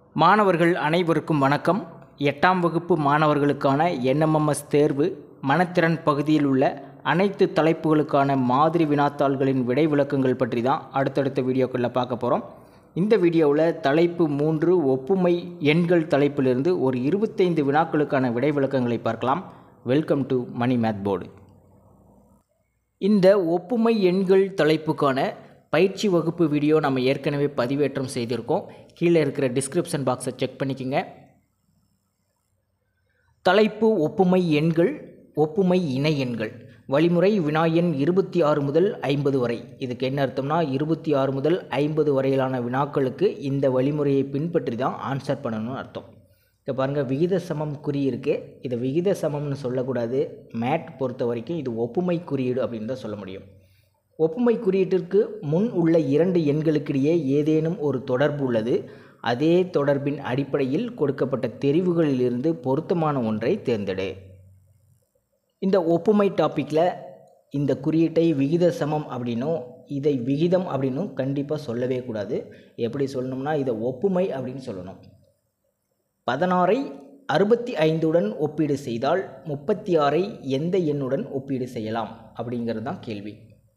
மாணவர்கள் அனைவருக்கும் வணக்கம் எட்டாம் வகுப்பு மாணவர்களுக்கான என்எம்எம்எஸ் தேர்வு மனத்திறன் பகுதியில் உள்ள அனைத்து தலைப்புகளுக்கான மாதிரி வினாத்தாள்களின் விடை விளக்கங்கள் பற்றி தான் அடுத்தடுத்த வீடியோக்களில் பார்க்க போகிறோம் இந்த வீடியோவில் தலைப்பு மூன்று ஒப்புமை எண்கள் தலைப்பிலிருந்து ஒரு இருபத்தைந்து வினாக்களுக்கான விடை விளக்கங்களை பார்க்கலாம் welcome to Mani math board இந்த ஒப்புமை எண்கள் தலைப்புக்கான பயிற்சி வகுப்பு வீடியோ நம்ம ஏற்கனவே பதிவேற்றம் செய்திருக்கோம் கீழே இருக்கிற டிஸ்கிரிப்ஷன் பாக்ஸை செக் பண்ணிக்கோங்க தலைப்பு ஒப்புமை எண்கள் ஒப்புமை இணை எண்கள் வழிமுறை வினா எண் இருபத்தி ஆறு முதல் ஐம்பது வரை இதுக்கு என்ன அர்த்தம்னா இருபத்தி ஆறு முதல் ஐம்பது வரையிலான வினாக்களுக்கு இந்த வழிமுறையை பின்பற்றி தான் ஆன்சர் பண்ணணும்னு அர்த்தம் இப்போ பாருங்கள் விகித சமம் குறி இருக்கு இதை விகித சமம்னு சொல்லக்கூடாது மேட் பொறுத்த வரைக்கும் இது ஒப்புமை குறியீடு அப்படின்னு தான் சொல்ல முடியும் ஒப்புமை குறியீட்டிற்கு முன் உள்ள இரண்டு எண்களுக்கிடையே ஏதேனும் ஒரு தொடர்பு உள்ளது அதே தொடர்பின் அடிப்படையில் கொடுக்கப்பட்ட தெரிவுகளிலிருந்து பொருத்தமான ஒன்றை தேர்ந்தெடு இந்த ஒப்புமை டாப்பிக்கில் இந்த குறியீட்டை விகித சமம் அப்படின்னும் இதை விகிதம் அப்படின்னும் கண்டிப்பாக சொல்லவே கூடாது எப்படி சொல்லணும்னா இதை ஒப்புமை அப்படின்னு சொல்லணும் பதினாறை அறுபத்தி ஐந்துடன் ஒப்பீடு செய்தால் முப்பத்தி ஆறை எந்த எண்ணுடன் ஒப்பீடு செய்யலாம் அப்படிங்கிறது தான் கேள்வி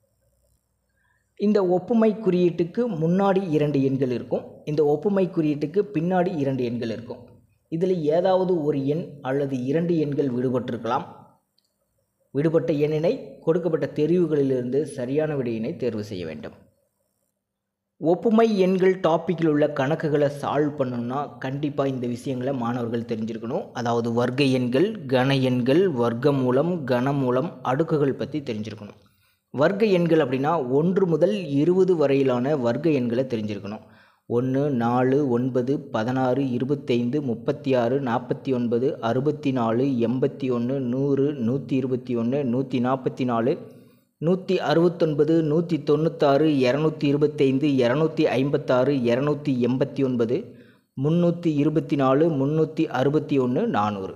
இந்த ஒப்புமை குறியீட்டுக்கு முன்னாடி இரண்டு எண்கள் இருக்கும் இந்த ஒப்புமை குறியீட்டுக்கு பின்னாடி இரண்டு எண்கள் இருக்கும் இதில் ஏதாவது ஒரு எண் அல்லது இரண்டு எண்கள் விடுபட்டிருக்கலாம் விடுபட்ட எண்ணினை கொடுக்கப்பட்ட தெரிவுகளிலிருந்து சரியான விடையினை தேர்வு செய்ய வேண்டும் ஒப்புமை எண்கள் டாப்பிக்கில் உள்ள கணக்குகளை சால்வ் பண்ணணும்னா கண்டிப்பாக இந்த விஷயங்களை மாணவர்கள் தெரிஞ்சிருக்கணும் அதாவது வர்க்க எண்கள் கன எண்கள் வர்க்க மூலம் கன மூலம் அடுக்குகள் பற்றி தெரிஞ்சிருக்கணும் வர்க்க எண்கள் அப்படின்னா ஒன்று முதல் இருபது வரையிலான வர்க்க எண்களை தெரிஞ்சிருக்கணும் ஒன்று நாலு ஒன்பது பதினாறு இருபத்தைந்து முப்பத்தி ஆறு நாற்பத்தி ஒன்பது அறுபத்தி நாலு எண்பத்தி ஒன்று நூறு நூற்றி இருபத்தி ஒன்று நூற்றி நாற்பத்தி நாலு நூற்றி அறுபத்தொன்பது நூற்றி தொண்ணூத்தாறு இரநூத்தி இருபத்தைந்து இரநூத்தி ஐம்பத்தாறு இரநூத்தி எண்பத்தி ஒன்பது முந்நூற்றி இருபத்தி நாலு முந்நூற்றி அறுபத்தி ஒன்று நானூறு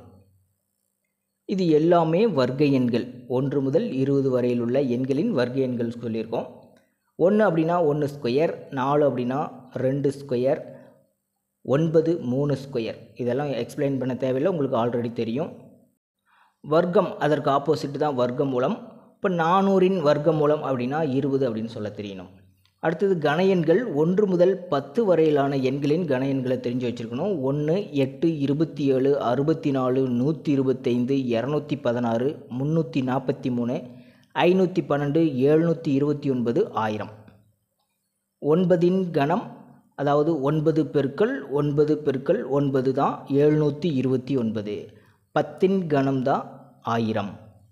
இது எல்லாமே வர்க்க எண்கள் ஒன்று முதல் இருபது வரையில் உள்ள எண்களின் வர்க்க எண்கள் சொல்லியிருக்கோம் ஒன்று அப்படின்னா ஒன்று ஸ்கொயர் நாலு அப்படின்னா ரெண்டு ஸ்கொயர் ஒன்பது மூணு ஸ்கொயர் இதெல்லாம் எக்ஸ்பிளைன் பண்ண தேவையில்லை உங்களுக்கு ஆல்ரெடி தெரியும் வர்க்கம் அதற்கு ஆப்போசிட் தான் வர்க்க மூலம் இப்போ நானூறின் வர்க்க மூலம் அப்படின்னா இருபது அப்படின்னு சொல்ல தெரியணும் அடுத்தது கன எண்கள் ஒன்று முதல் பத்து வரையிலான எண்களின் கன எண்களை தெரிஞ்சு வச்சுருக்கணும் ஒன்று எட்டு இருபத்தி ஏழு அறுபத்தி நாலு நூற்றி இருபத்தைந்து இரநூத்தி பதினாறு முந்நூற்றி நாற்பத்தி மூணு ஐநூற்றி பன்னெண்டு எழுநூற்றி இருபத்தி ஒன்பது ஆயிரம் ஒன்பதின் கணம் அதாவது ஒன்பது பெருக்கள் ஒன்பது பெருக்கள் ஒன்பது தான் எழுநூற்றி இருபத்தி ஒன்பது பத்தின் கணம் தான் ஆயிரம்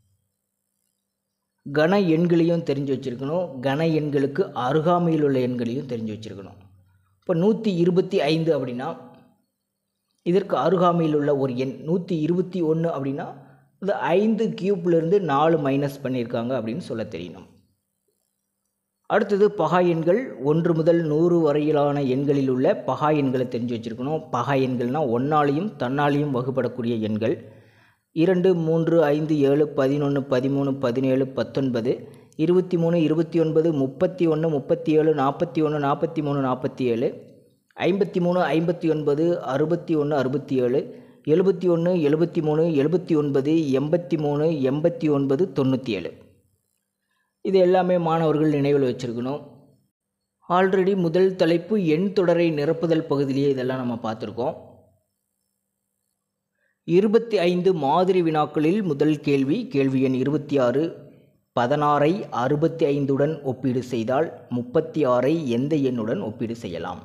கன எண்களையும் தெரிஞ்சு வச்சுருக்கணும் கன எண்களுக்கு அருகாமையில் உள்ள எண்களையும் தெரிஞ்சு வச்சுருக்கணும் இப்போ நூற்றி இருபத்தி ஐந்து அப்படின்னா இதற்கு அருகாமையில் உள்ள ஒரு எண் நூற்றி இருபத்தி ஒன்று அப்படின்னா இது ஐந்து கியூப்லேருந்து நாலு மைனஸ் பண்ணியிருக்காங்க அப்படின்னு சொல்ல தெரியணும் அடுத்தது பகா எண்கள் ஒன்று முதல் நூறு வரையிலான எண்களில் உள்ள பகா எண்களை தெரிஞ்சு வச்சுருக்கணும் பகா எண்கள்னால் ஒன்னாலையும் தன்னாலையும் வகுப்படக்கூடிய எண்கள் இரண்டு மூன்று ஐந்து ஏழு பதினொன்று பதிமூணு பதினேழு பத்தொன்பது இருபத்தி மூணு இருபத்தி ஒன்பது முப்பத்தி ஒன்று முப்பத்தி ஏழு நாற்பத்தி ஒன்று நாற்பத்தி மூணு நாற்பத்தி ஏழு ஐம்பத்தி மூணு ஐம்பத்தி ஒன்பது அறுபத்தி ஒன்று அறுபத்தி ஏழு எழுபத்தி ஒன்று எழுபத்தி மூணு எழுபத்தி ஒன்பது எண்பத்தி மூணு எண்பத்தி ஒன்பது தொண்ணூற்றி ஏழு இது எல்லாமே மாணவர்கள் நினைவில் வச்சுருக்கணும் ஆல்ரெடி முதல் தலைப்பு எண் தொடரை நிரப்புதல் பகுதியிலேயே இதெல்லாம் நம்ம பார்த்துருக்கோம் இருபத்தி ஐந்து மாதிரி வினாக்களில் முதல் கேள்வி கேள்வி எண் இருபத்தி ஆறு பதினாறை அறுபத்தி ஐந்துடன் ஒப்பீடு செய்தால் முப்பத்தி ஆறை எந்த எண்ணுடன் ஒப்பீடு செய்யலாம்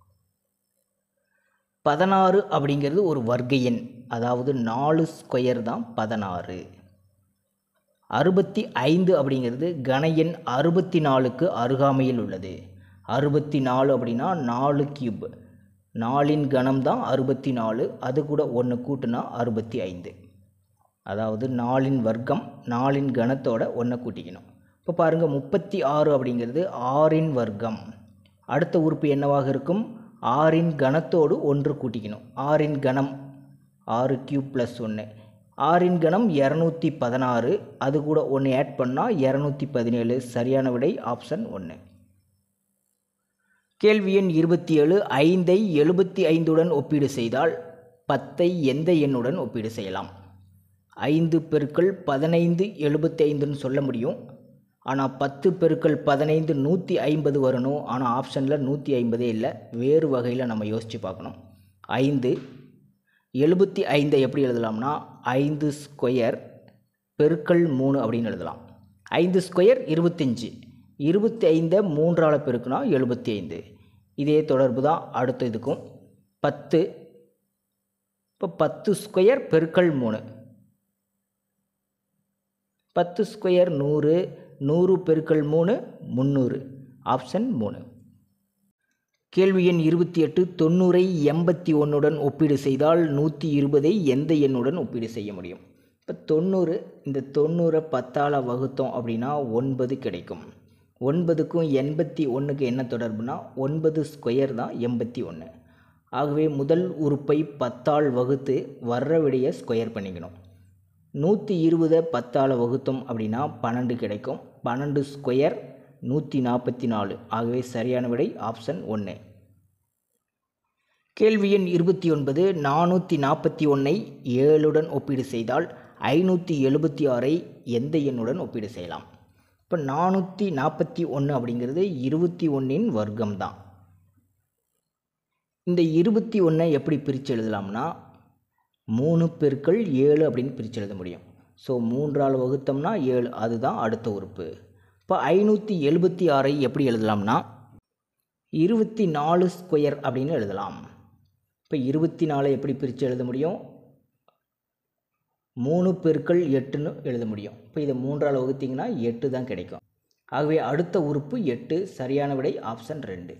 பதினாறு அப்படிங்கிறது ஒரு வர்க்க எண் அதாவது நாலு ஸ்கொயர் தான் பதினாறு அறுபத்தி ஐந்து அப்படிங்கிறது கன எண் அறுபத்தி நாலுக்கு அருகாமையில் உள்ளது அறுபத்தி நாலு அப்படின்னா நாலு கியூப் நாலின் கணம் தான் அறுபத்தி நாலு அது கூட ஒன்று கூட்டுனா அறுபத்தி ஐந்து அதாவது நாலின் வர்க்கம் நாலின் கணத்தோட ஒன்றை கூட்டிக்கணும் இப்போ பாருங்கள் முப்பத்தி ஆறு அப்படிங்கிறது ஆறின் வர்க்கம் அடுத்த உறுப்பு என்னவாக இருக்கும் ஆறின் கணத்தோடு ஒன்று கூட்டிக்கணும் ஆறின் கணம் ஆறு கியூப் ப்ளஸ் ஒன்று ஆறின் கணம் இரநூத்தி பதினாறு அது கூட ஒன்று ஆட் பண்ணால் இரநூத்தி பதினேழு சரியான விடை ஆப்ஷன் ஒன்று கேள்வி எண் இருபத்தி ஏழு ஐந்தை எழுபத்தி ஐந்துடன் ஒப்பீடு செய்தால் பத்தை எந்த எண்ணுடன் ஒப்பீடு செய்யலாம் ஐந்து பெருக்கள் பதினைந்து எழுபத்தி ஐந்துன்னு சொல்ல முடியும் ஆனால் பத்து பெருக்கள் பதினைந்து நூற்றி ஐம்பது வரணும் ஆனால் ஆப்ஷனில் நூற்றி ஐம்பதே இல்லை வேறு வகையில் நம்ம யோசித்து பார்க்கணும் ஐந்து எழுபத்தி ஐந்தை எப்படி எழுதலாம்னா ஐந்து ஸ்கொயர் பெருக்கள் மூணு அப்படின்னு எழுதலாம் ஐந்து ஸ்கொயர் இருபத்தஞ்சி இருபத்தி ஐந்தை மூன்றால் பெருக்குனா எழுபத்தி ஐந்து இதே தொடர்பு தான் அடுத்த இதுக்கும் பத்து இப்போ பத்து ஸ்கொயர் பெருக்கள் மூணு பத்து ஸ்கொயர் நூறு நூறு பெருக்கள் மூணு முந்நூறு ஆப்ஷன் மூணு கேள்வி எண் இருபத்தி எட்டு தொண்ணூறை எண்பத்தி ஒன்றுடன் ஒப்பீடு செய்தால் நூற்றி இருபதை எந்த எண்ணுடன் ஒப்பீடு செய்ய முடியும் இப்போ தொண்ணூறு இந்த தொண்ணூறை பத்தால் வகுத்தோம் அப்படின்னா ஒன்பது கிடைக்கும் ஒன்பதுக்கும் எண்பத்தி ஒன்றுக்கு என்ன தொடர்புனா ஒன்பது ஸ்கொயர் தான் எண்பத்தி ஒன்று ஆகவே முதல் உறுப்பை பத்தால் வகுத்து வர்ற விடையை ஸ்கொயர் பண்ணிக்கணும் நூற்றி இருபதை பத்தால் வகுத்தோம் அப்படின்னா பன்னெண்டு கிடைக்கும் பன்னெண்டு ஸ்கொயர் நூற்றி நாற்பத்தி நாலு ஆகவே சரியான விடை ஆப்ஷன் ஒன்று கேள்வி எண் இருபத்தி ஒன்பது நானூற்றி நாற்பத்தி ஒன்றை ஏழுடன் ஒப்பீடு செய்தால் ஐநூற்றி எழுபத்தி ஆறை எந்த எண்ணுடன் ஒப்பீடு செய்யலாம் இப்போ நானூற்றி நாற்பத்தி ஒன்று அப்படிங்கிறது இருபத்தி ஒன்றின் வர்க்கம் தான் இந்த இருபத்தி ஒன்றை எப்படி பிரித்து எழுதலாம்னா மூணு பெருக்கள் ஏழு அப்படின்னு பிரித்து எழுத முடியும் ஸோ மூன்றால் வகுத்தோம்னா ஏழு அதுதான் அடுத்த உறுப்பு இப்போ ஐநூற்றி எழுபத்தி ஆறை எப்படி எழுதலாம்னா இருபத்தி நாலு ஸ்கொயர் அப்படின்னு எழுதலாம் இப்போ இருபத்தி நாலை எப்படி பிரித்து எழுத முடியும் மூணு பெருக்கள் எட்டுன்னு எழுத முடியும் இப்போ இதை மூன்றால் வகுத்திங்கன்னா எட்டு தான் கிடைக்கும் ஆகவே அடுத்த உறுப்பு எட்டு சரியான விடை ஆப்ஷன் ரெண்டு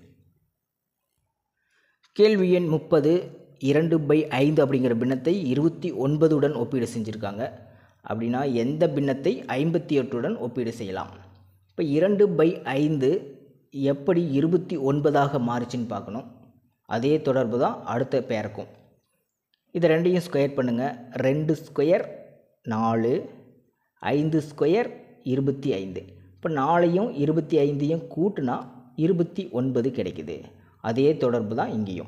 கேள்வி எண் முப்பது இரண்டு பை ஐந்து அப்படிங்கிற பின்னத்தை இருபத்தி ஒன்பதுடன் ஒப்பீடு செஞ்சுருக்காங்க அப்படின்னா எந்த பின்னத்தை ஐம்பத்தி எட்டுடன் ஒப்பீடு செய்யலாம் இப்போ இரண்டு பை ஐந்து எப்படி இருபத்தி ஒன்பதாக மாறுச்சுன்னு பார்க்கணும் அதே தொடர்பு தான் அடுத்த பேருக்கும் இதை ரெண்டையும் ஸ்கொயர் பண்ணுங்கள் ரெண்டு ஸ்கொயர் நாலு ஐந்து ஸ்கொயர் இருபத்தி ஐந்து இப்போ நாலையும் இருபத்தி ஐந்தையும் கூட்டினா இருபத்தி ஒன்பது கிடைக்குது அதே தொடர்பு தான் இங்கேயும்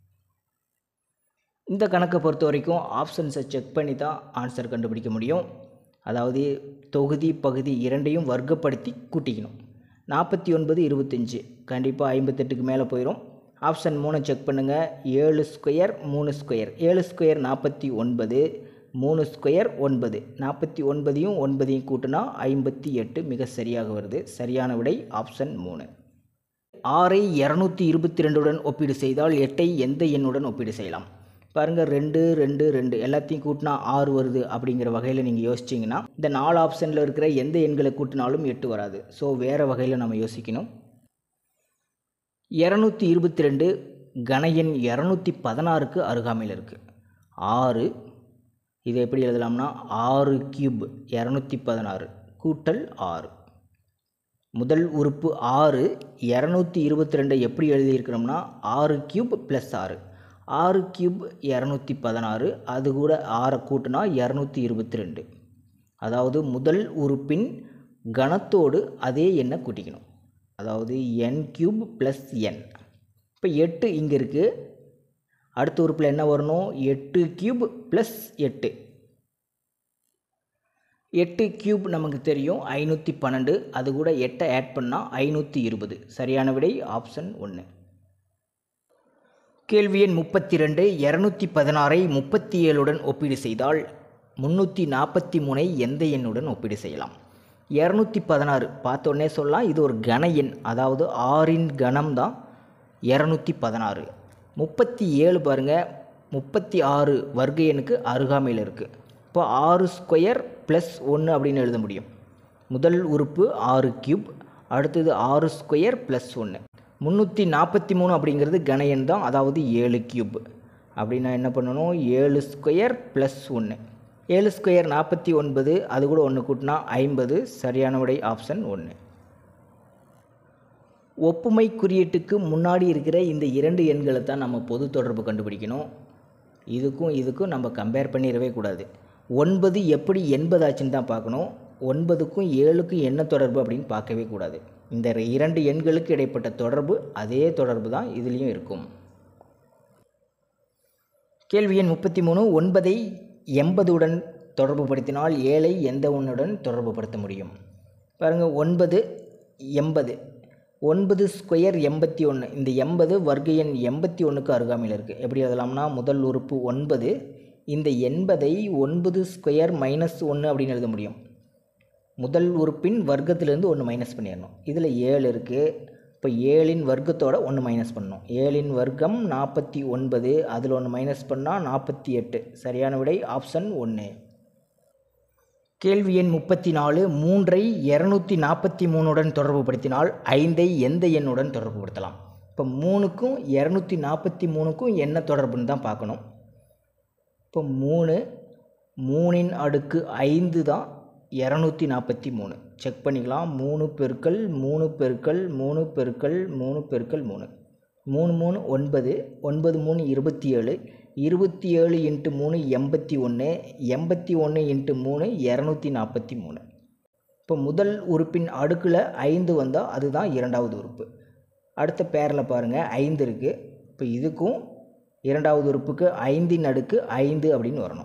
இந்த கணக்கை பொறுத்த வரைக்கும் ஆப்ஷன்ஸை செக் பண்ணி தான் ஆன்சர் கண்டுபிடிக்க முடியும் அதாவது தொகுதி பகுதி இரண்டையும் வர்க்கப்படுத்தி கூட்டிக்கணும் நாற்பத்தி ஒன்பது இருபத்தஞ்சி கண்டிப்பாக ஐம்பத்தெட்டுக்கு மேலே போயிடும் ஆப்ஷன் மூணை செக் பண்ணுங்கள் ஏழு ஸ்கொயர் மூணு ஸ்கொயர் ஏழு ஸ்கொயர் நாற்பத்தி ஒன்பது மூணு ஸ்கொயர் ஒன்பது நாற்பத்தி ஒன்பதையும் ஒன்பதையும் கூட்டினா ஐம்பத்தி எட்டு மிக சரியாக வருது சரியான விடை ஆப்ஷன் மூணு ஆறை இரநூத்தி இருபத்தி ரெண்டுடன் ஒப்பீடு செய்தால் எட்டை எந்த எண்ணுடன் ஒப்பீடு செய்யலாம் பாருங்கள் ரெண்டு ரெண்டு ரெண்டு எல்லாத்தையும் கூட்டினா ஆறு வருது அப்படிங்கிற வகையில் நீங்கள் யோசிச்சிங்கன்னா இந்த நாலு ஆப்ஷனில் இருக்கிற எந்த எண்களை கூட்டினாலும் எட்டு வராது ஸோ வேறு வகையில் நம்ம யோசிக்கணும் இரநூத்தி இருபத்தி ரெண்டு கன எண் இரநூத்தி பதினாறுக்கு அருகாமையில் இருக்குது ஆறு இதை எப்படி எழுதலாம்னா ஆறு கியூப் இரநூத்தி பதினாறு கூட்டல் ஆறு முதல் உறுப்பு ஆறு இரநூத்தி இருபத்தி ரெண்டை எப்படி எழுதியிருக்கிறோம்னா ஆறு கியூப் ப்ளஸ் ஆறு ஆறு கியூப் இரநூத்தி பதினாறு அது கூட ஆறை கூட்டினா இரநூத்தி இருபத்தி ரெண்டு அதாவது முதல் உறுப்பின் கணத்தோடு அதே எண்ணை கூட்டிக்கணும் அதாவது என் கியூப் ப்ளஸ் என் இப்போ எட்டு இங்கே இருக்குது அடுத்த உறுப்பில் என்ன வரணும் எட்டு கியூப் ப்ளஸ் எட்டு எட்டு கியூப் நமக்கு தெரியும் ஐநூற்றி பன்னெண்டு அது கூட எட்டை ஆட் பண்ணால் ஐநூற்றி இருபது சரியான விடை ஆப்ஷன் ஒன்று கேள்வி எண் முப்பத்தி ரெண்டு இரநூத்தி பதினாறை முப்பத்தி ஏழுடன் ஒப்பீடு செய்தால் முந்நூற்றி நாற்பத்தி மூணை எந்த எண்ணுடன் ஒப்பீடு செய்யலாம் இரநூத்தி பதினாறு பார்த்தோன்னே சொல்லலாம் இது ஒரு கன எண் அதாவது ஆறின் கணம் தான் இரநூத்தி பதினாறு முப்பத்தி ஏழு பாருங்கள் முப்பத்தி ஆறு வர்க்க எண்ணுக்கு அருகாமையில் இருக்குது இப்போ ஆறு ஸ்கொயர் ப்ளஸ் ஒன்று அப்படின்னு எழுத முடியும் முதல் உறுப்பு ஆறு கியூப் அடுத்தது ஆறு ஸ்கொயர் ப்ளஸ் ஒன்று முந்நூற்றி நாற்பத்தி மூணு அப்படிங்கிறது கன எண் தான் அதாவது ஏழு கியூப் அப்படின்னா என்ன பண்ணணும் ஏழு ஸ்கொயர் ப்ளஸ் ஒன்று ஏழு ஸ்கொயர் நாற்பத்தி ஒன்பது அது கூட ஒன்று கூட்டினா ஐம்பது சரியான விடை ஆப்ஷன் ஒன்று ஒப்புமை குறியீட்டுக்கு முன்னாடி இருக்கிற இந்த இரண்டு எண்களை தான் நம்ம பொது தொடர்பு கண்டுபிடிக்கணும் இதுக்கும் இதுக்கும் நம்ம கம்பேர் பண்ணிடவே கூடாது ஒன்பது எப்படி எண்பது ஆச்சுன்னு தான் பார்க்கணும் ஒன்பதுக்கும் ஏழுக்கும் என்ன தொடர்பு அப்படின்னு பார்க்கவே கூடாது இந்த இரண்டு எண்களுக்கு இடைப்பட்ட தொடர்பு அதே தொடர்பு தான் இதுலேயும் இருக்கும் கேள்வி எண் முப்பத்தி மூணு ஒன்பதை எண்பதுடன் தொடர்பு படுத்தினால் ஏழை எந்த ஒன்றுடன் தொடர்பு படுத்த முடியும் பாருங்கள் ஒன்பது எண்பது ஒன்பது ஸ்கொயர் எண்பத்தி ஒன்று இந்த எண்பது வர்க்க எண் எண்பத்தி ஒன்றுக்கு அருகாமையில் இருக்குது எப்படி எழுதலாம்னா முதல் உறுப்பு ஒன்பது இந்த எண்பதை ஒன்பது ஸ்கொயர் மைனஸ் ஒன்று அப்படின்னு எழுத முடியும் முதல் உறுப்பின் வர்க்கத்திலேருந்து ஒன்று மைனஸ் பண்ணிடணும் இதில் ஏழு இருக்குது இப்போ ஏழின் வர்க்கத்தோட ஒன்று மைனஸ் பண்ணணும் ஏழின் வர்க்கம் நாற்பத்தி ஒன்பது அதில் ஒன்று மைனஸ் பண்ணால் நாற்பத்தி எட்டு சரியான விடை ஆப்ஷன் ஒன்று கேள்வி எண் முப்பத்தி நாலு மூன்றை இரநூத்தி நாற்பத்தி மூணுடன் தொடர்பு படுத்தினால் ஐந்தை எந்த எண்ணுடன் தொடர்பு படுத்தலாம் இப்போ மூணுக்கும் இரநூத்தி நாற்பத்தி மூணுக்கும் என்ன தொடர்புன்னு தான் பார்க்கணும் இப்போ மூணு மூணின் அடுக்கு ஐந்து தான் இரநூத்தி நாற்பத்தி மூணு செக் பண்ணிக்கலாம் மூணு பெருக்கல் மூணு பெருக்கல் மூணு பெருக்கல் மூணு பெருக்கல் மூணு மூணு மூணு ஒன்பது ஒன்பது மூணு இருபத்தி ஏழு இருபத்தி ஏழு இன்ட்டு மூணு எண்பத்தி ஒன்று எண்பத்தி ஒன்று இன்ட்டு மூணு இரநூத்தி நாற்பத்தி மூணு இப்போ முதல் உறுப்பின் அடுக்கில் ஐந்து வந்தால் அதுதான் இரண்டாவது உறுப்பு அடுத்த பேரில் பாருங்கள் ஐந்து இருக்குது இப்போ இதுக்கும் இரண்டாவது உறுப்புக்கு ஐந்தின் அடுக்கு ஐந்து அப்படின்னு வரணும்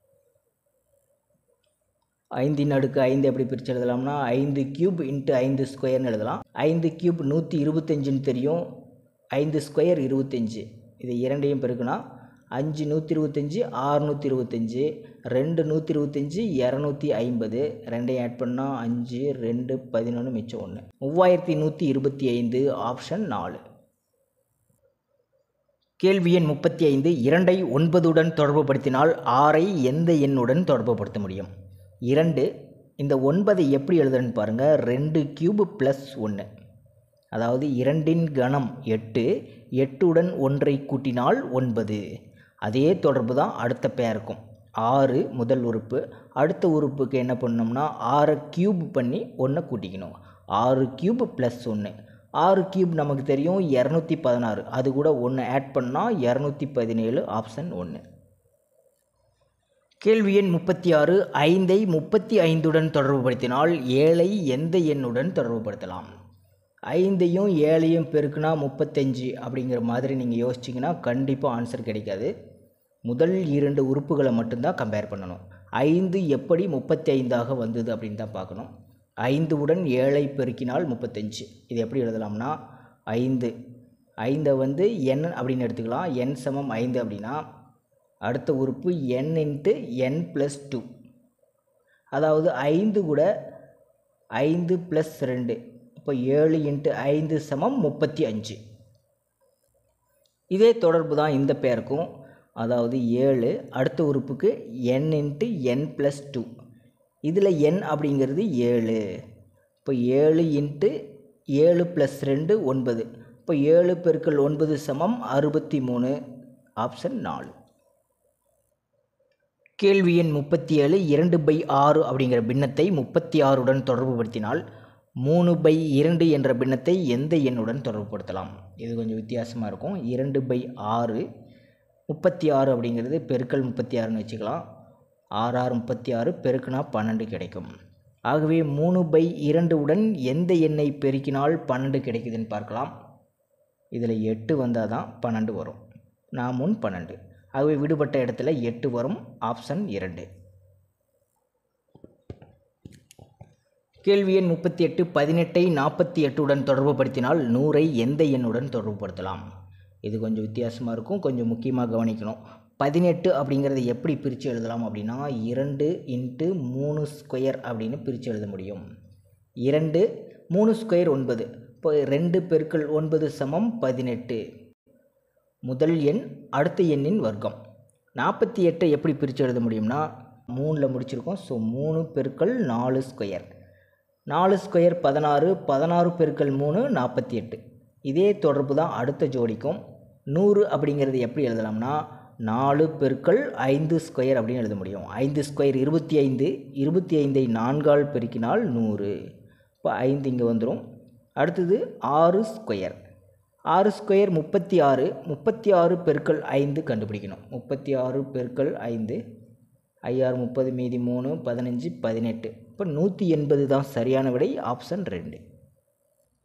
ஐந்தின் அடுக்கு ஐந்து எப்படி பிரித்து எழுதலாம்னா ஐந்து கியூப் இன்ட்டு ஐந்து ஸ்கொயர்னு எழுதலாம் ஐந்து கியூப் நூற்றி இருபத்தஞ்சுன்னு தெரியும் ஐந்து ஸ்கொயர் இருபத்தஞ்சி இது இரண்டையும் பெருக்குனா அஞ்சு நூற்றி இருபத்தஞ்சி ஆறுநூற்றி இருபத்தஞ்சி ரெண்டு நூற்றி இருபத்தஞ்சி இரநூத்தி ஐம்பது ரெண்டையும் ஆட் பண்ணால் அஞ்சு ரெண்டு பதினொன்று மிச்சம் ஒன்று மூவாயிரத்தி நூற்றி இருபத்தி ஐந்து ஆப்ஷன் நாலு கேள்வி எண் முப்பத்தி ஐந்து இரண்டை ஒன்பதுடன் தொடர்புபடுத்தினால் ஆறை எந்த எண்ணுடன் தொடர்புபடுத்த முடியும் இரண்டு இந்த ஒன்பதை எப்படி எழுதுறேன்னு பாருங்கள் ரெண்டு கியூப் ப்ளஸ் ஒன்று அதாவது இரண்டின் கணம் எட்டு எட்டுடன் ஒன்றை கூட்டினால் ஒன்பது அதே தொடர்பு தான் அடுத்த பேருக்கும் ஆறு முதல் உறுப்பு அடுத்த உறுப்புக்கு என்ன பண்ணோம்னா ஆறை கியூப் பண்ணி ஒன்றை கூட்டிக்கணும் ஆறு கியூப் ப்ளஸ் ஒன்று ஆறு கியூப் நமக்கு தெரியும் இரநூத்தி பதினாறு அது கூட ஒன்று ஆட் பண்ணால் இரநூத்தி பதினேழு ஆப்ஷன் ஒன்று கேள்வி எண் முப்பத்தி ஆறு ஐந்தை முப்பத்தி ஐந்துடன் தொடர்புபடுத்தினால் ஏழை எந்த எண்ணுடன் தொடர்புபடுத்தலாம் ஐந்தையும் ஏழையும் பெருக்குனா முப்பத்தஞ்சு அப்படிங்கிற மாதிரி நீங்கள் யோசிச்சிங்கன்னா கண்டிப்பாக ஆன்சர் கிடைக்காது முதல் இரண்டு உறுப்புகளை மட்டும்தான் கம்பேர் பண்ணணும் ஐந்து எப்படி முப்பத்தி ஐந்தாக வந்தது அப்படின்னு தான் பார்க்கணும் ஐந்து உடன் ஏழை பெருக்கினால் முப்பத்தஞ்சு இது எப்படி எழுதலாம்னா ஐந்து ஐந்தை வந்து என் அப்படின்னு எடுத்துக்கலாம் என் சமம் ஐந்து அப்படின்னா அடுத்த உறுப்பு n into n plus two அதாவது ஐந்து கூட ஐந்து ப்ளஸ் ரெண்டு இப்போ ஏழு இன்ட்டு ஐந்து சமம் முப்பத்தி அஞ்சு இதே தொடர்பு தான் இந்த பேருக்கும் அதாவது ஏழு அடுத்த உறுப்புக்கு n into n plus two இதில் என் அப்படிங்கிறது ஏழு இப்போ ஏழு இன்ட்டு ஏழு ப்ளஸ் ரெண்டு ஒன்பது இப்போ ஏழு பெருக்கல் ஒன்பது சமம் அறுபத்தி மூணு ஆப்ஷன் நாலு கேள்வி எண் முப்பத்தி ஏழு இரண்டு பை ஆறு அப்படிங்கிற பின்னத்தை முப்பத்தி ஆறுடன் தொடர்புபடுத்தினால் மூணு பை இரண்டு என்ற பின்னத்தை எந்த எண்ணுடன் தொடர்புபடுத்தலாம் இது கொஞ்சம் வித்தியாசமாக இருக்கும் இரண்டு பை ஆறு முப்பத்தி ஆறு அப்படிங்கிறது பெருக்கல் முப்பத்தி ஆறுன்னு வச்சுக்கலாம் ஆறு ஆறு முப்பத்தி ஆறு பெருக்குனா பன்னெண்டு கிடைக்கும் ஆகவே மூணு பை இரண்டு உடன் எந்த எண்ணை பெருக்கினால் பன்னெண்டு கிடைக்குதுன்னு பார்க்கலாம் இதில் எட்டு வந்தால் தான் பன்னெண்டு வரும் நான் முன் பன்னெண்டு ஆகவே விடுபட்ட இடத்துல எட்டு வரும் ஆப்ஷன் இரண்டு கேள்வி எண் முப்பத்தி எட்டு பதினெட்டை நாற்பத்தி எட்டுடன் தொடர்புபடுத்தினால் நூறை எந்த எண்ணுடன் தொடர்புபடுத்தலாம் இது கொஞ்சம் வித்தியாசமாக இருக்கும் கொஞ்சம் முக்கியமாக கவனிக்கணும் பதினெட்டு அப்படிங்கிறத எப்படி பிரித்து எழுதலாம் அப்படின்னா இரண்டு இன்ட்டு மூணு ஸ்கொயர் அப்படின்னு பிரித்து எழுத முடியும் இரண்டு மூணு ஸ்கொயர் ஒன்பது இப்போ ரெண்டு பெருக்கள் ஒன்பது சமம் பதினெட்டு முதல் எண் அடுத்த எண்ணின் வர்க்கம் நாற்பத்தி எட்டை எப்படி பிரித்து எழுத முடியும்னா மூணில் முடிச்சிருக்கோம் ஸோ மூணு பெருக்கள் நாலு ஸ்கொயர் நாலு ஸ்கொயர் பதினாறு பதினாறு பெருக்கள் மூணு நாற்பத்தி எட்டு இதே தொடர்பு தான் அடுத்த ஜோடிக்கும் நூறு அப்படிங்கிறது எப்படி எழுதலாம்னா நாலு பெருக்கள் ஐந்து ஸ்கொயர் அப்படின்னு எழுத முடியும் ஐந்து ஸ்கொயர் இருபத்தி ஐந்து இருபத்தி ஐந்தை நான்கால் பெருக்கினால் நூறு இப்போ ஐந்து இங்கே வந்துடும் அடுத்தது ஆறு ஸ்கொயர் ஆறு ஸ்கொயர் முப்பத்தி ஆறு முப்பத்தி ஆறு பெருக்கள் ஐந்து கண்டுபிடிக்கணும் முப்பத்தி ஆறு பெருக்கள் ஐந்து ஐஆறு முப்பது மீதி மூணு பதினஞ்சு பதினெட்டு இப்போ நூற்றி எண்பது தான் சரியான விடை ஆப்ஷன் ரெண்டு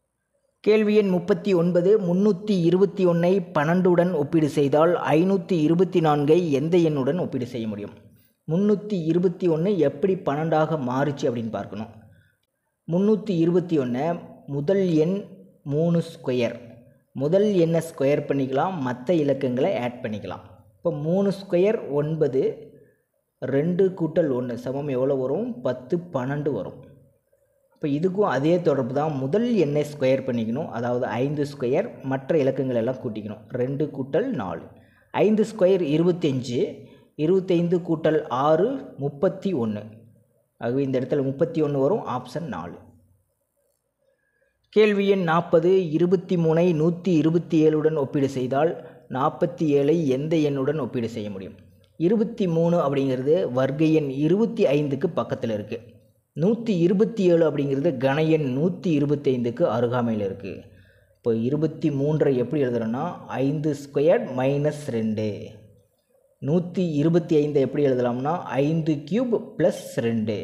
கேள்வி எண் முப்பத்தி ஒன்பது முந்நூற்றி இருபத்தி ஒன்றை பன்னெண்டுடன் ஒப்பீடு செய்தால் ஐநூற்றி இருபத்தி நான்கை எந்த எண்ணுடன் ஒப்பீடு செய்ய முடியும் முந்நூற்றி இருபத்தி ஒன்று எப்படி பன்னெண்டாக மாறுச்சு அப்படின்னு பார்க்கணும் முந்நூற்றி இருபத்தி ஒன்று முதல் எண் மூணு ஸ்கொயர் முதல் எண்ணை ஸ்கொயர் பண்ணிக்கலாம் மற்ற இலக்கங்களை ஆட் பண்ணிக்கலாம் இப்போ மூணு ஸ்கொயர் ஒன்பது ரெண்டு கூட்டல் ஒன்று சமம் எவ்வளோ வரும் பத்து பன்னெண்டு வரும் இப்போ இதுக்கும் அதே தொடர்பு தான் முதல் எண்ணை ஸ்கொயர் பண்ணிக்கணும் அதாவது ஐந்து ஸ்கொயர் மற்ற இலக்கங்கள் எல்லாம் கூட்டிக்கணும் ரெண்டு கூட்டல் நாலு ஐந்து ஸ்கொயர் இருபத்தஞ்சு இருபத்தைந்து கூட்டல் ஆறு முப்பத்தி ஒன்று ஆகவே இந்த இடத்துல முப்பத்தி ஒன்று வரும் ஆப்ஷன் நாலு கேள்வி எண் நாற்பது இருபத்தி மூணை நூற்றி இருபத்தி ஏழுடன் ஒப்பீடு செய்தால் நாற்பத்தி ஏழை எந்த எண்ணுடன் ஒப்பீடு செய்ய முடியும் இருபத்தி மூணு அப்படிங்கிறது வர்க்க எண் இருபத்தி ஐந்துக்கு பக்கத்தில் இருக்குது நூற்றி இருபத்தி ஏழு அப்படிங்கிறது கன எண் நூற்றி இருபத்தி ஐந்துக்கு அருகாமையில் இருக்குது இப்போ இருபத்தி மூன்றை எப்படி எழுதுறோன்னா ஐந்து ஸ்கொயர் மைனஸ் ரெண்டு நூற்றி இருபத்தி ஐந்தை எப்படி எழுதலாம்னா ஐந்து கியூப் ப்ளஸ் ரெண்டு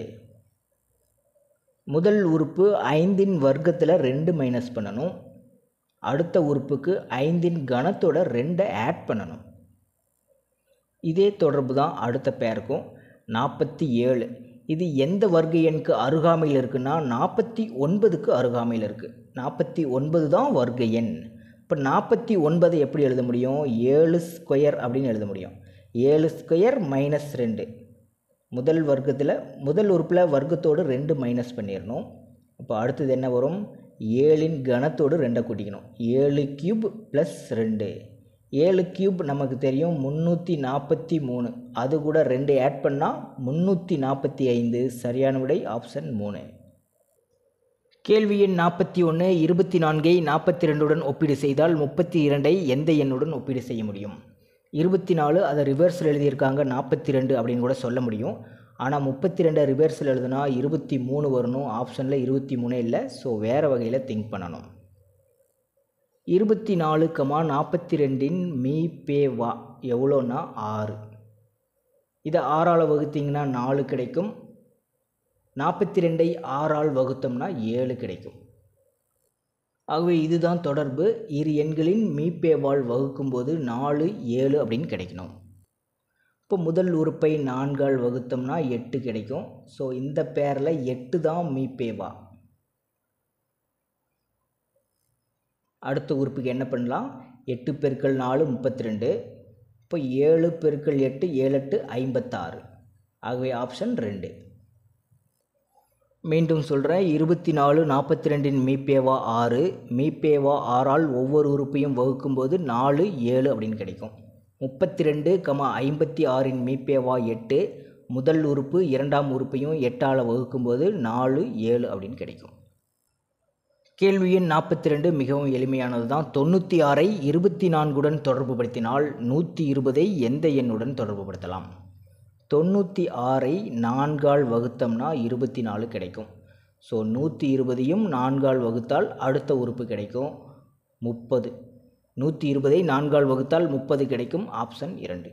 முதல் உறுப்பு ஐந்தின் வர்க்கத்தில் ரெண்டு மைனஸ் பண்ணணும் அடுத்த உறுப்புக்கு ஐந்தின் கணத்தோட ரெண்டை ஆட் பண்ணணும் இதே தொடர்பு தான் அடுத்த பேருக்கும் நாற்பத்தி ஏழு இது எந்த வர்க்க எண்ணுக்கு அருகாமையில் இருக்குன்னா நாற்பத்தி ஒன்பதுக்கு அருகாமையில் இருக்குது நாற்பத்தி ஒன்பது தான் வர்க்க எண் இப்போ நாற்பத்தி ஒன்பதை எப்படி எழுத முடியும் ஏழு ஸ்கொயர் அப்படின்னு எழுத முடியும் ஏழு ஸ்கொயர் மைனஸ் ரெண்டு முதல் வர்க்கத்தில் முதல் உறுப்பில் வர்க்கத்தோடு ரெண்டு மைனஸ் பண்ணிடணும் அப்போ அடுத்தது என்ன வரும் ஏழின் கணத்தோடு ரெண்டை கூட்டிக்கணும் ஏழு கியூப் ப்ளஸ் ரெண்டு ஏழு கியூப் நமக்கு தெரியும் முந்நூற்றி நாற்பத்தி மூணு அது கூட ரெண்டு ஆட் பண்ணால் முந்நூற்றி நாற்பத்தி ஐந்து சரியான விடை ஆப்ஷன் மூணு கேள்வி எண் நாற்பத்தி ஒன்று இருபத்தி நான்கை நாற்பத்தி ரெண்டுடன் ஒப்பீடு செய்தால் முப்பத்தி இரண்டை எந்த எண்ணுடன் ஒப்பீடு செய்ய முடியும் இருபத்தி நாலு அதை ரிவர்ஸில் எழுதியிருக்காங்க நாற்பத்தி ரெண்டு அப்படின்னு கூட சொல்ல முடியும் ஆனால் முப்பத்தி ரெண்டை ரிவர்ஸில் எழுதுனா இருபத்தி மூணு வரணும் ஆப்ஷனில் இருபத்தி மூணே இல்லை ஸோ வேறு வகையில் திங்க் பண்ணணும் இருபத்தி நாலு கமா நாற்பத்தி ரெண்டின் மீ பே வா எவ்வளோன்னா ஆறு இதை ஆறால் வகுத்தீங்கன்னா நாலு கிடைக்கும் நாற்பத்தி ரெண்டை ஆறால் வகுத்தோம்னா ஏழு கிடைக்கும் ஆகவே இதுதான் தொடர்பு இரு எண்களின் மீப்பேவால் வகுக்கும்போது நாலு ஏழு அப்படின்னு கிடைக்கணும் இப்போ முதல் உறுப்பை நான்கால் வகுத்தோம்னா எட்டு கிடைக்கும் ஸோ இந்த பேரில் எட்டு தான் மீப்பேவா அடுத்த உறுப்புக்கு என்ன பண்ணலாம் எட்டு பெருக்கள் நாலு முப்பத்தி ரெண்டு இப்போ ஏழு பெருக்கள் எட்டு ஏழு எட்டு ஐம்பத்தாறு ஆகவே ஆப்ஷன் ரெண்டு மீண்டும் சொல்கிறேன் இருபத்தி நாலு நாற்பத்தி ரெண்டின் மீப்பேவா ஆறு மீப்பேவா ஆறால் ஒவ்வொரு உறுப்பையும் வகுக்கும்போது நாலு ஏழு அப்படின்னு கிடைக்கும் முப்பத்தி ரெண்டு கமா ஐம்பத்தி ஆறின் மீப்பேவா எட்டு முதல் உறுப்பு இரண்டாம் உறுப்பையும் எட்டால் வகுக்கும்போது நாலு ஏழு அப்படின்னு கிடைக்கும் கேள்வி எண் நாற்பத்தி ரெண்டு மிகவும் எளிமையானது தான் தொண்ணூற்றி ஆறை இருபத்தி நான்குடன் தொடர்புபடுத்தினால் நூற்றி இருபதை எந்த எண்ணுடன் தொடர்புபடுத்தலாம் தொண்ணூற்றி ஆறை நான்கால் வகுத்தோம்னா இருபத்தி நாலு கிடைக்கும் ஸோ நூற்றி இருபதையும் நான்கால் வகுத்தால் அடுத்த உறுப்பு கிடைக்கும் முப்பது நூற்றி இருபதை நான்கால் வகுத்தால் முப்பது கிடைக்கும் ஆப்ஷன் இரண்டு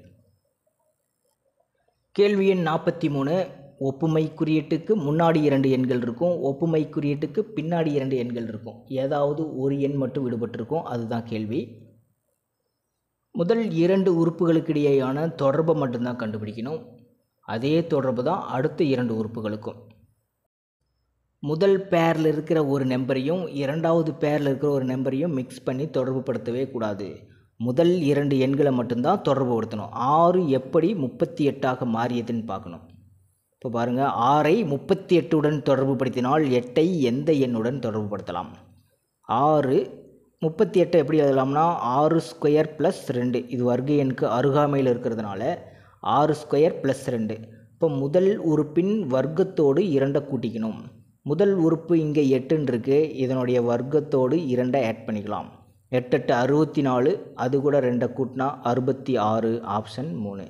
கேள்வி எண் நாற்பத்தி மூணு ஒப்புமை குறியீட்டுக்கு முன்னாடி இரண்டு எண்கள் இருக்கும் ஒப்புமை குறியீட்டுக்கு பின்னாடி இரண்டு எண்கள் இருக்கும் ஏதாவது ஒரு எண் மட்டும் விடுபட்டிருக்கும் அதுதான் கேள்வி முதல் இரண்டு உறுப்புகளுக்கு இடையேயான தொடர்பை மட்டும்தான் கண்டுபிடிக்கணும் அதே தொடர்பு தான் அடுத்த இரண்டு உறுப்புகளுக்கும் முதல் பேரில் இருக்கிற ஒரு நம்பரையும் இரண்டாவது பேரில் இருக்கிற ஒரு நம்பரையும் மிக்ஸ் பண்ணி தொடர்பு படுத்தவே கூடாது முதல் இரண்டு எண்களை மட்டும்தான் தொடர்பு படுத்தணும் ஆறு எப்படி முப்பத்தி எட்டாக மாறியதுன்னு பார்க்கணும் இப்போ பாருங்கள் ஆறை முப்பத்தி எட்டுடன் தொடர்பு படுத்தினால் எட்டை எந்த எண்ணுடன் தொடர்பு படுத்தலாம் ஆறு முப்பத்தி எட்டை எப்படி எழுதலாம்னா ஆறு ஸ்கொயர் ப்ளஸ் ரெண்டு இது வர்க்க எண்ணுக்கு அருகாமையில் இருக்கிறதுனால ஆறு ஸ்கொயர் ப்ளஸ் ரெண்டு இப்போ முதல் உறுப்பின் வர்க்கத்தோடு இரண்டை கூட்டிக்கணும் முதல் உறுப்பு இங்கே எட்டுன்னு இருக்குது இதனுடைய வர்க்கத்தோடு இரண்டை ஆட் பண்ணிக்கலாம் எட்டெட்டு அறுபத்தி நாலு அது கூட ரெண்டை கூட்டினா அறுபத்தி ஆறு ஆப்ஷன் மூணு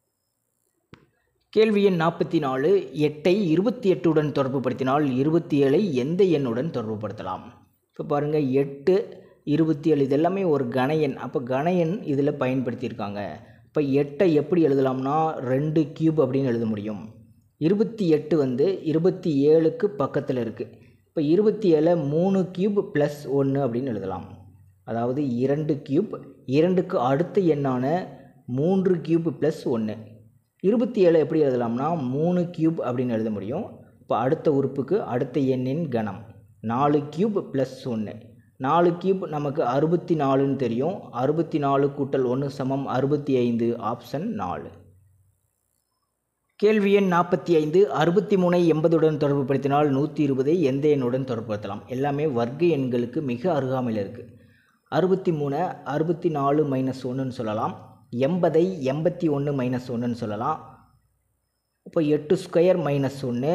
கேள்வி எண் நாற்பத்தி நாலு எட்டை இருபத்தி எட்டுடன் தொடர்புபடுத்தினால் இருபத்தி ஏழை எந்த எண்ணுடன் தொடர்புபடுத்தலாம் இப்போ பாருங்கள் எட்டு இருபத்தி ஏழு இது எல்லாமே ஒரு கன எண் அப்போ கன எண் இதில் பயன்படுத்தியிருக்காங்க இப்போ எட்டை எப்படி எழுதலாம்னா ரெண்டு கியூப் அப்படின்னு எழுத முடியும் இருபத்தி எட்டு வந்து இருபத்தி ஏழுக்கு பக்கத்தில் இருக்குது இப்போ இப்போ இருபத்தி ஏழை மூணு கியூப் ப்ளஸ் ஒன்று அப்படின்னு எழுதலாம் அதாவது இரண்டு கியூப் இரண்டுக்கு அடுத்த எண்ணான மூன்று கியூப் ப்ளஸ் ஒன்று இருபத்தி ஏழை எப்படி எழுதலாம்னா மூணு கியூப் அப்படின்னு எழுத முடியும் இப்போ அடுத்த உறுப்புக்கு அடுத்த எண்ணின் கணம் நாலு கியூப் ப்ளஸ் ஒன்று நாலு கியூப் நமக்கு அறுபத்தி நாலுன்னு தெரியும் அறுபத்தி நாலு கூட்டல் ஒன்று சமம் அறுபத்தி ஐந்து ஆப்ஷன் நாலு கேள்வி எண் நாற்பத்தி ஐந்து அறுபத்தி மூணை எண்பதுடன் தொடர்புபடுத்தினால் நூற்றி இருபதை எந்த எண்ணுடன் தொடர்புபடுத்தலாம் எல்லாமே வர்க்க எண்களுக்கு மிக அருகாமையில் இருக்குது அறுபத்தி மூணை அறுபத்தி நாலு மைனஸ் ஒன்றுன்னு சொல்லலாம் எண்பதை எண்பத்தி ஒன்று மைனஸ் ஒன்றுன்னு சொல்லலாம் இப்போ எட்டு ஸ்கொயர் மைனஸ் ஒன்று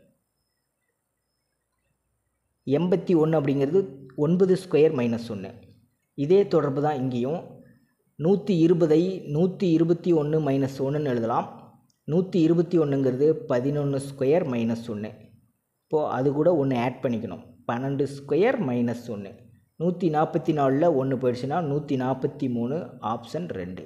எண்பத்தி ஒன்று அப்படிங்கிறது ஒன்பது ஸ்கொயர் மைனஸ் ஒன்று இதே தொடர்பு தான் இங்கேயும் நூற்றி இருபதை நூற்றி இருபத்தி ஒன்று மைனஸ் ஒன்றுன்னு எழுதலாம் நூற்றி இருபத்தி ஒன்றுங்கிறது பதினொன்று ஸ்கொயர் மைனஸ் ஒன்று இப்போது அது கூட ஒன்று ஆட் பண்ணிக்கணும் பன்னெண்டு ஸ்கொயர் மைனஸ் ஒன்று நூற்றி நாற்பத்தி நாலில் ஒன்று போயிடுச்சுன்னா நூற்றி நாற்பத்தி மூணு ஆப்ஷன் ரெண்டு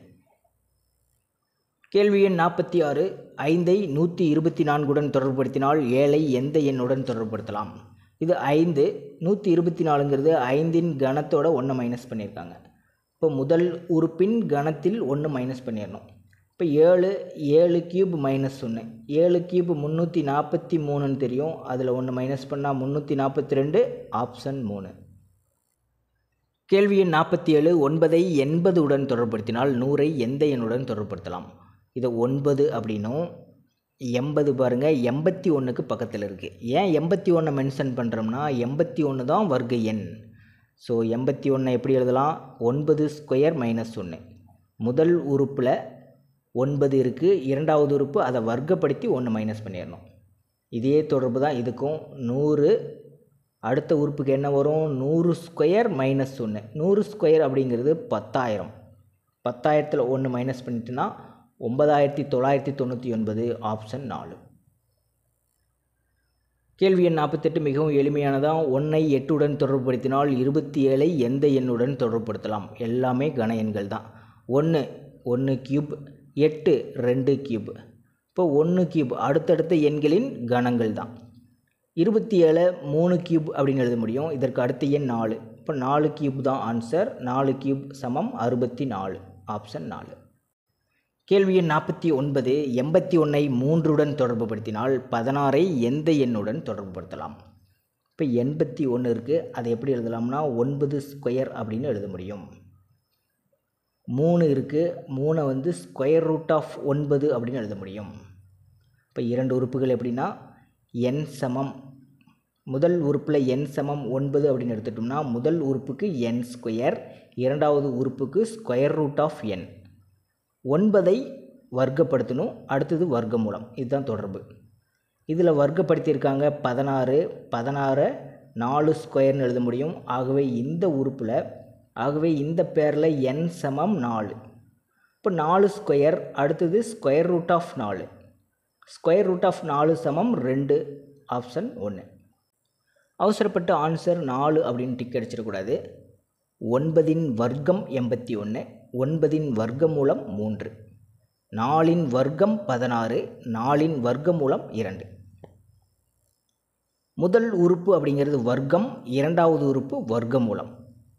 கேள்வி எண் நாற்பத்தி ஆறு ஐந்தை நூற்றி இருபத்தி நான்குடன் தொடர்புபடுத்தினால் ஏழை எந்த எண்ணுடன் தொடர்புபடுத்தலாம் இது ஐந்து நூற்றி இருபத்தி நாலுங்கிறது ஐந்தின் கணத்தோட ஒன்று மைனஸ் பண்ணியிருக்காங்க இப்போ முதல் உறுப்பின் கணத்தில் ஒன்று மைனஸ் பண்ணிடணும் இப்போ ஏழு ஏழு கியூப் மைனஸ் ஒன்று ஏழு கியூப் முந்நூற்றி நாற்பத்தி மூணுன்னு தெரியும் அதில் ஒன்று மைனஸ் பண்ணால் முந்நூற்றி நாற்பத்தி ரெண்டு ஆப்ஷன் மூணு கேள்வி எண் நாற்பத்தி ஏழு ஒன்பதை எண்பது உடன் தொடர்படுத்தினால் நூறை எந்த எண்ணுடன் தொடர்படுத்தலாம் இதை ஒன்பது அப்படின்னும் எண்பது பாருங்கள் எண்பத்தி ஒன்றுக்கு பக்கத்தில் இருக்குது ஏன் எண்பத்தி ஒன்றை மென்ஷன் பண்ணுறோம்னா எண்பத்தி ஒன்று தான் வர்க்க எண் ஸோ எண்பத்தி ஒன்றை எப்படி எழுதலாம் ஒன்பது ஸ்கொயர் மைனஸ் ஒன்று முதல் உறுப்பில் ஒன்பது இருக்குது இரண்டாவது உறுப்பு அதை வர்க்கப்படுத்தி ஒன்று மைனஸ் பண்ணிடணும் இதே தொடர்பு தான் இதுக்கும் நூறு அடுத்த உறுப்புக்கு என்ன வரும் நூறு ஸ்கொயர் மைனஸ் ஒன்று நூறு ஸ்கொயர் அப்படிங்கிறது பத்தாயிரம் பத்தாயிரத்தில் ஒன்று மைனஸ் பண்ணிட்டுனா ஒன்பதாயிரத்தி தொள்ளாயிரத்தி தொண்ணூற்றி ஒன்பது ஆப்ஷன் நாலு கேள்வி எண் நாற்பத்தெட்டு மிகவும் எளிமையானதான் ஒன்றை எட்டுடன் தொடர்புபடுத்தினால் இருபத்தி ஏழை எந்த எண்ணுடன் தொடர்புபடுத்தலாம் எல்லாமே கன எண்கள் தான் ஒன்று ஒன்று கியூப் எட்டு ரெண்டு கியூப் இப்போ ஒன்று கியூப் அடுத்தடுத்த எண்களின் கணங்கள் தான் இருபத்தி ஏழு மூணு கியூப் அப்படின்னு எழுத முடியும் இதற்கு அடுத்த எண் நாலு இப்போ நாலு கியூப் தான் ஆன்சர் நாலு கியூப் சமம் அறுபத்தி நாலு ஆப்ஷன் நாலு கேள்வி எண் நாற்பத்தி ஒன்பது எண்பத்தி ஒன்றை மூன்றுடன் தொடர்புபடுத்தினால் பதினாறை எந்த எண்ணுடன் தொடர்புபடுத்தலாம் இப்போ எண்பத்தி ஒன்று இருக்குது அதை எப்படி எழுதலாம்னா ஒன்பது ஸ்கொயர் அப்படின்னு எழுத முடியும் மூணு இருக்குது மூணை வந்து ஸ்கொயர் ரூட் ஆஃப் ஒன்பது அப்படின்னு எழுத முடியும் இப்போ இரண்டு உறுப்புகள் எப்படின்னா என் சமம் முதல் உறுப்பில் என் சமம் ஒன்பது அப்படின்னு எடுத்துட்டோம்னா முதல் உறுப்புக்கு என் ஸ்கொயர் இரண்டாவது உறுப்புக்கு ஸ்கொயர் ரூட் ஆஃப் என் ஒன்பதை வர்க்கப்படுத்தணும் அடுத்தது வர்க்கமூலம் இதுதான் தொடர்பு இதில் வர்க்கப்படுத்தியிருக்காங்க பதினாறு பதினாறு நாலு ஸ்கொயர்னு எழுத முடியும் ஆகவே இந்த உறுப்பில் ஆகவே இந்த பேரில் என் சமம் நாலு இப்போ நாலு ஸ்கொயர் அடுத்தது ஸ்கொயர் ரூட் ஆஃப் நாலு ஸ்கொயர் ரூட் ஆஃப் நாலு சமம் ரெண்டு ஆப்ஷன் ஒன்று அவசரப்பட்டு ஆன்சர் நாலு அப்படின்னு டிக் அடிச்சிடக்கூடாது ஒன்பதின் வர்க்கம் எண்பத்தி ஒன்று ஒன்பதின் வர்க்கமூலம் மூன்று நாலின் வர்க்கம் பதினாறு நாலின் வர்க்கமூலம் இரண்டு முதல் உறுப்பு அப்படிங்கிறது வர்க்கம் இரண்டாவது உறுப்பு வர்க்கமூலம்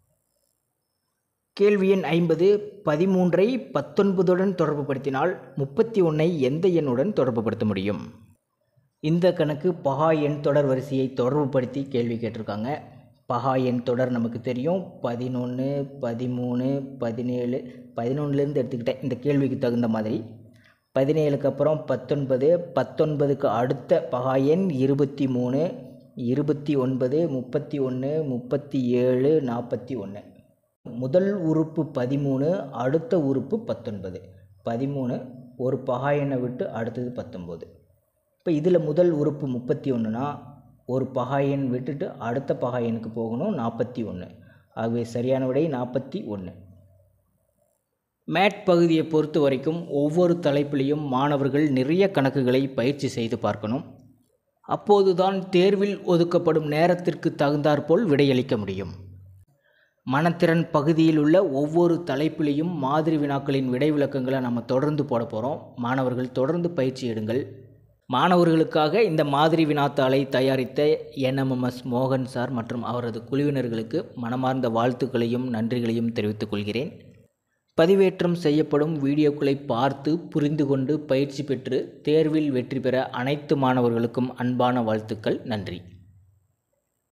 கேள்வி எண் ஐம்பது பதிமூன்றை பத்தொன்பதுடன் தொடர்புபடுத்தினால் முப்பத்தி ஒன்றை எந்த எண்ணுடன் தொடர்புபடுத்த முடியும் இந்த கணக்கு பகா எண் தொடர் வரிசையை தொடர்புபடுத்தி கேள்வி கேட்டிருக்காங்க பகா எண் தொடர் நமக்கு தெரியும் பதினொன்று பதிமூணு பதினேழு பதினொன்றுலேருந்து எடுத்துக்கிட்டேன் இந்த கேள்விக்கு தகுந்த மாதிரி பதினேழுக்கு அப்புறம் பத்தொன்பது பத்தொன்பதுக்கு அடுத்த பகா எண் இருபத்தி மூணு இருபத்தி ஒன்பது முப்பத்தி ஒன்று முப்பத்தி ஏழு நாற்பத்தி ஒன்று முதல் உறுப்பு பதிமூணு அடுத்த உறுப்பு பத்தொன்பது பதிமூணு ஒரு பகா எண்ணை விட்டு அடுத்தது பத்தொம்போது இப்போ இதில் முதல் உறுப்பு முப்பத்தி ஒன்றுனா ஒரு பகா எண் விட்டுட்டு அடுத்த பகா எண்ணுக்கு போகணும் நாற்பத்தி ஒன்று ஆகவே சரியான விடை நாற்பத்தி ஒன்று மேட் பகுதியை பொறுத்த வரைக்கும் ஒவ்வொரு தலைப்பிலையும் மாணவர்கள் நிறைய கணக்குகளை பயிற்சி செய்து பார்க்கணும் அப்போதுதான் தேர்வில் ஒதுக்கப்படும் நேரத்திற்கு தகுந்தாற்போல் விடையளிக்க முடியும் மனத்திறன் பகுதியில் உள்ள ஒவ்வொரு தலைப்பிலையும் மாதிரி வினாக்களின் விடை விளக்கங்களை நம்ம தொடர்ந்து போட போகிறோம் மாணவர்கள் தொடர்ந்து பயிற்சி எடுங்கள் மாணவர்களுக்காக இந்த மாதிரி வினாத்தாளை தயாரித்த என்எம்எம்எஸ் மோகன் சார் மற்றும் அவரது குழுவினர்களுக்கு மனமார்ந்த வாழ்த்துக்களையும் நன்றிகளையும் தெரிவித்துக் கொள்கிறேன் பதிவேற்றம் செய்யப்படும் வீடியோக்களை பார்த்து புரிந்து கொண்டு பயிற்சி பெற்று தேர்வில் வெற்றி பெற அனைத்து மாணவர்களுக்கும் அன்பான வாழ்த்துக்கள் நன்றி